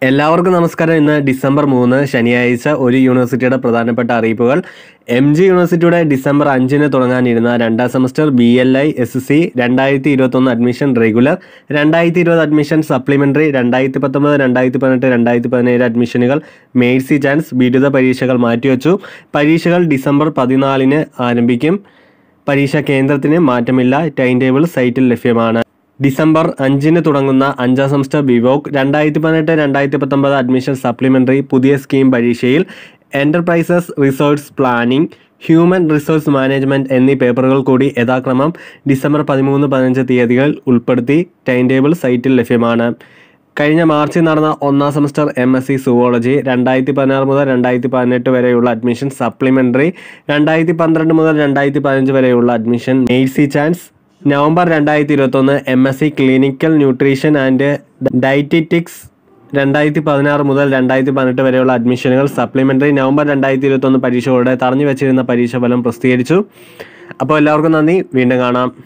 എല്ലാവർക്കും നമസ്കാരം ഇന്ന് ഡിസംബർ മൂന്ന് ശനിയാഴ്ച ഒരു യൂണിവേഴ്സിറ്റിയുടെ പ്രധാനപ്പെട്ട അറിയിപ്പുകൾ എം ജി യൂണിവേഴ്സിറ്റിയുടെ ഡിസംബർ അഞ്ചിന് തുടങ്ങാനിരുന്ന രണ്ടാം semester B L I S C രണ്ടായിരത്തി ഇരുപത്തൊന്ന് അഡ്മിഷൻ റെഗുലർ രണ്ടായിരത്തി ഇരുപത് അഡ്മിഷൻ സപ്ലിമെൻ്ററി രണ്ടായിരത്തി പത്തൊമ്പത് രണ്ടായിരത്തി പതിനെട്ട് രണ്ടായിരത്തി പതിനേഴ് അഡ്മിഷനുകൾ മേഴ്സി ചാൻസ് ബിരുദ പരീക്ഷകൾ മാറ്റിവെച്ചു പരീക്ഷകൾ ഡിസംബർ പതിനാലിന് ആരംഭിക്കും പരീക്ഷാ കേന്ദ്രത്തിന് മാറ്റമില്ല ടൈം ടേബിൾ സൈറ്റിൽ ലഭ്യമാണ് ഡിസംബർ അഞ്ചിന് തുടങ്ങുന്ന അഞ്ചാം സെമസ്റ്റർ ബിവോക് രണ്ടായിരത്തി പതിനെട്ട് രണ്ടായിരത്തി പത്തൊമ്പത് അഡ്മിഷൻ സപ്ലിമെൻ്ററി പുതിയ സ്കീം പരീക്ഷയിൽ enterprises resource planning human resource management എന്നീ പേപ്പറുകൾ കൂടി യഥാക്രമം ഡിസംബർ പതിമൂന്ന് പതിനഞ്ച് തീയതികൾ ഉൾപ്പെടുത്തി ടൈം ടേബിൾ സൈറ്റിൽ ലഭ്യമാണ് കഴിഞ്ഞ മാർച്ചിൽ നടന്ന ഒന്നാം semester M S C zoology രണ്ടായിരത്തി പതിനാറ് മുതൽ രണ്ടായിരത്തി പതിനെട്ട് വരെയുള്ള അഡ്മിഷൻ സപ്ലിമെൻ്ററി രണ്ടായിരത്തി പന്ത്രണ്ട് മുതൽ രണ്ടായിരത്തി പതിനഞ്ച് വരെയുള്ള അഡ്മിഷൻ മെയ്സി ചാൻസ് നവംബർ രണ്ടായിരത്തി ഇരുപത്തൊന്ന് M S C clinical nutrition and dietetics രണ്ടായിരത്തി പതിനാറ് മുതൽ രണ്ടായിരത്തി പതിനെട്ട് വരെയുള്ള അഡ്മിഷനുകൾ സപ്ലിമെൻ്ററി നവംബർ രണ്ടായിരത്തി ഇരുപത്തൊന്ന് പരീക്ഷകളുടെ തടഞ്ഞു വെച്ചിരുന്ന പരീക്ഷ ഫലം പ്രസിദ്ധീകരിച്ചു അപ്പോൾ എല്ലാവർക്കും നന്ദി വീണ്ടും കാണാം